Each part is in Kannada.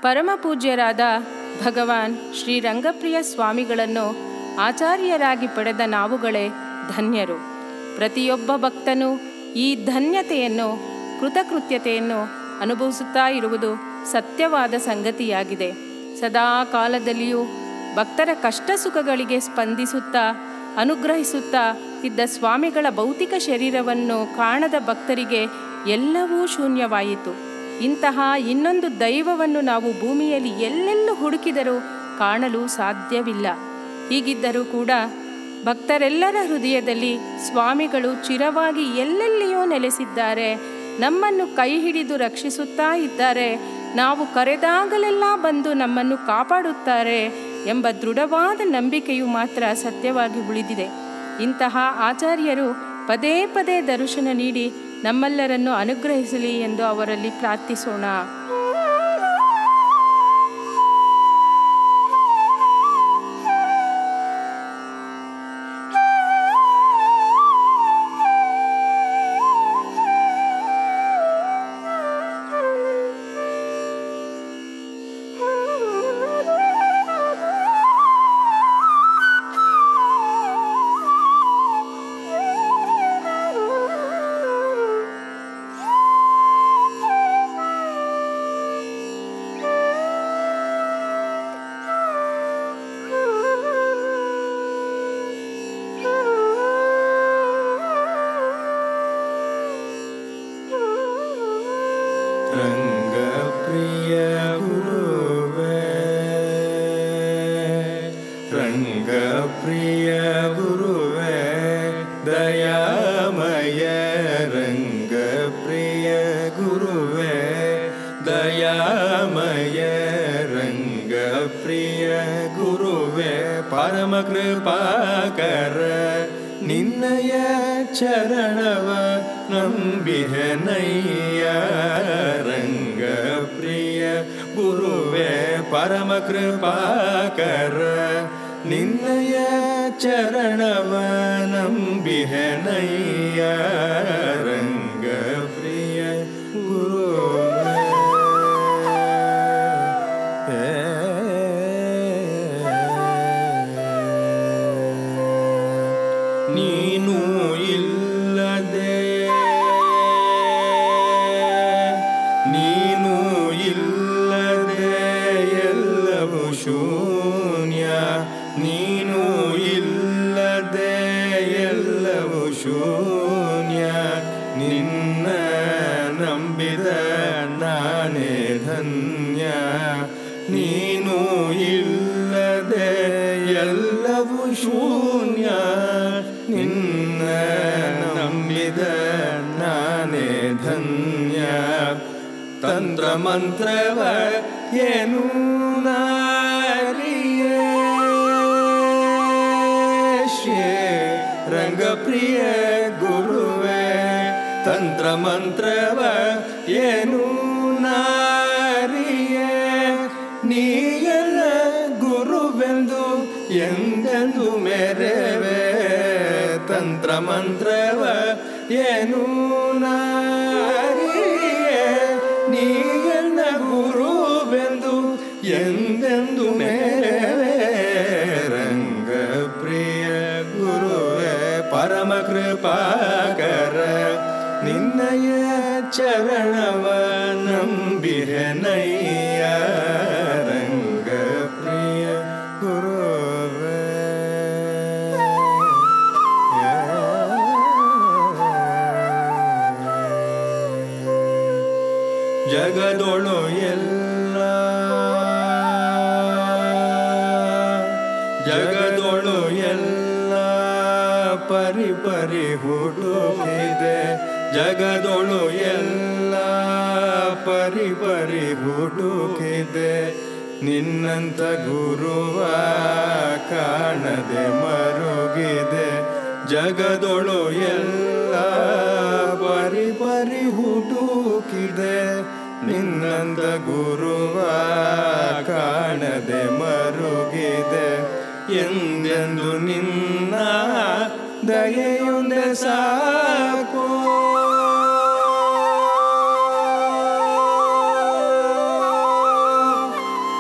ಪರಮಪೂಜ್ಯರಾದ ಭಗವಾನ್ ಶ್ರೀರಂಗಪ್ರಿಯ ಸ್ವಾಮಿಗಳನ್ನು ಆಚಾರ್ಯರಾಗಿ ಪಡೆದ ನಾವುಗಳೇ ಧನ್ಯರು ಪ್ರತಿಯೊಬ್ಬ ಭಕ್ತನು ಈ ಧನ್ಯತೆಯನ್ನು ಕೃತಕೃತ್ಯತೆಯನ್ನು ಅನುಭವಿಸುತ್ತಾ ಇರುವುದು ಸತ್ಯವಾದ ಸಂಗತಿಯಾಗಿದೆ ಸದಾ ಕಾಲದಲ್ಲಿಯೂ ಭಕ್ತರ ಕಷ್ಟ ಸುಖಗಳಿಗೆ ಸ್ಪಂದಿಸುತ್ತಾ ಅನುಗ್ರಹಿಸುತ್ತಾ ಇದ್ದ ಸ್ವಾಮಿಗಳ ಭೌತಿಕ ಶರೀರವನ್ನು ಕಾಣದ ಭಕ್ತರಿಗೆ ಎಲ್ಲವೂ ಶೂನ್ಯವಾಯಿತು ಇಂತಹ ಇನ್ನೊಂದು ದೈವವನ್ನು ನಾವು ಭೂಮಿಯಲ್ಲಿ ಎಲ್ಲೆಲ್ಲೂ ಹುಡುಕಿದರೂ ಕಾಣಲು ಸಾಧ್ಯವಿಲ್ಲ ಹೀಗಿದ್ದರೂ ಕೂಡ ಭಕ್ತರೆಲ್ಲರ ಹೃದಯದಲ್ಲಿ ಸ್ವಾಮಿಗಳು ಚಿರವಾಗಿ ಎಲ್ಲೆಲ್ಲಿಯೋ ನೆಲೆಸಿದ್ದಾರೆ ನಮ್ಮನ್ನು ಕೈ ಹಿಡಿದು ರಕ್ಷಿಸುತ್ತಾ ಇದ್ದಾರೆ ನಾವು ಕರೆದಾಗಲೆಲ್ಲ ಬಂದು ನಮ್ಮನ್ನು ಕಾಪಾಡುತ್ತಾರೆ ಎಂಬ ದೃಢವಾದ ನಂಬಿಕೆಯು ಮಾತ್ರ ಸತ್ಯವಾಗಿ ಉಳಿದಿದೆ ಇಂತಹ ಆಚಾರ್ಯರು ಪದೇ ಪದೇ ದರ್ಶನ ನೀಡಿ ನಮ್ಮೆಲ್ಲರನ್ನು ಅನುಗ್ರಹಿಸಲಿ ಎಂದು ಅವರಲ್ಲಿ ಪ್ರಾರ್ಥಿಸೋಣ ರಂಗಪ್ರಿಯ ಗುರುವೇ ರಂಗಪ್ರಿಯ ಗುರುವೇ ದಯಾಮಯ ರಂಗಪ್ರಿಯ ಗುರುವೇ ದಯಾಮಯ ರಂಗಪ್ರಿಯ ಗುರುವೇ ಪರಮ ಕೃಪಾಕರ ನಿನ್ನಯ ಚರಣವ ನಂಬಿಹನಯ್ಯ ರಂಗಪ್ರಿಯ ಗುರುವೇ ಪರಮ ಕೃಪಾಕರ ನಿನ್ನಯ ಚರಣವ ನಂಬಿಹನಯ್ಯ ರಂಗಪ್ರಿಯ ಗುರುವೇ ನೀನು ಇಲ್ಲದೆ ನೀನು ಇಲ್ಲದೆ ಎಲ್ಲವೂ ಶೂನ್ಯ ನೀನು ಇಲ್ಲದೆ ಎಲ್ಲವೂ ಶೂನ್ಯ ನಿನ್ನ ನಂಬಿದ ನಾನೇ ಧನ್ಯ ನೀನು ಇಲ್ಲದೆ ಎಲ್ಲವೂ ಶೂನ್ಯ ನಿನ್ನ ನಂಬಿದ ನಾನೇ ಧನ್ಯ ತಂತ್ರ ಮಂತ್ರವ ಏನು ನಾರಿಯೇ ಶ್ರೀ ರಂಗಪ್ರಿಯ ಗುರುವೇ ತಂತ್ರ ಮಂತ್ರವ ಏನು ನಾರಿಯೇ ನೀಯಲ್ಲ ಗುರುವೆಂದು ಎಂದೆಂದು ಮೆರೆವೆ ತಂತ್ರ ಮಂತ್ರವ ಏನು ನಾರಿಯೇ ನೀಯಲ್ಲ ಗುರುವೆಂದು ಎಂದೆಂದು ಮೇರೆವೆ ರಂಗಪ್ರಿಯ ಗುರುವೇ ಪರಮ ಕೃಪಾಕರ ನಿನ್ನಯ ಚರಣವ ನಂಬಿಹನಯ್ಯ ರಂಗಪ್ರಿಯ ಗುರುವೇ ಜಗದೊಳು ಎಲ್ಲ ಜಗದೊಳು ಎಲ್ಲ ಪರಿ ಪರಿ ಹುಡುಕಿದೆ ಜಗದೊಳು ಎಲ್ಲ ಪರಿ ಪರಿ ಹುಡುಕಿದೆ ನಿನ್ನಂತ ಗುರುವ ಕಾಣದೆ ಮರುಗಿದೆ ಜಗದೊಳು ಎಲ್ಲ ಪರಿ ಪರಿ ಹುಡುಕಿದೆ ನಿನ್ನಂತ ಗುರುವ ಕಾಣದೆ ಮರುಗಿದೆ ಎಂದೆಂದು ನಿನ್ನ ದಯೆಯೊಂದೆ ಸಾಕೋ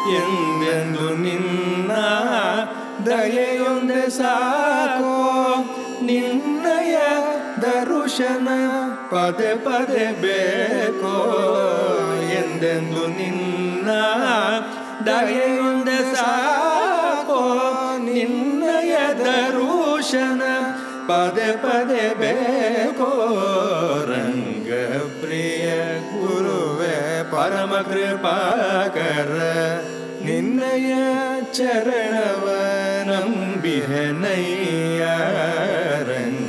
ಎಂದೆಂದು ನಿನ್ನ ದಯೆಯೊಂದೆ ಸಾಕೋ ನಿನ್ನಯ ದರುಶನ ಪದೇ ಪದೇ ಬೇಕೋ ಎಂದೆಂದು ನಿನ್ನ ದಯೆಯೊಂದೆ ಸಾಕೋ ನಿನ್ನಯ ದರುಶನ ಪದೇ ಪದೇ ಬೇಕೋ ರಂಗ ಪ್ರಿಯ ಗುರುವೆ ಪರಮ ಕೃಪಾಕರ ನಿನ್ನಯ ಚರಣವ ನಂಬಿಹನಯ್ಯ ರಂಗ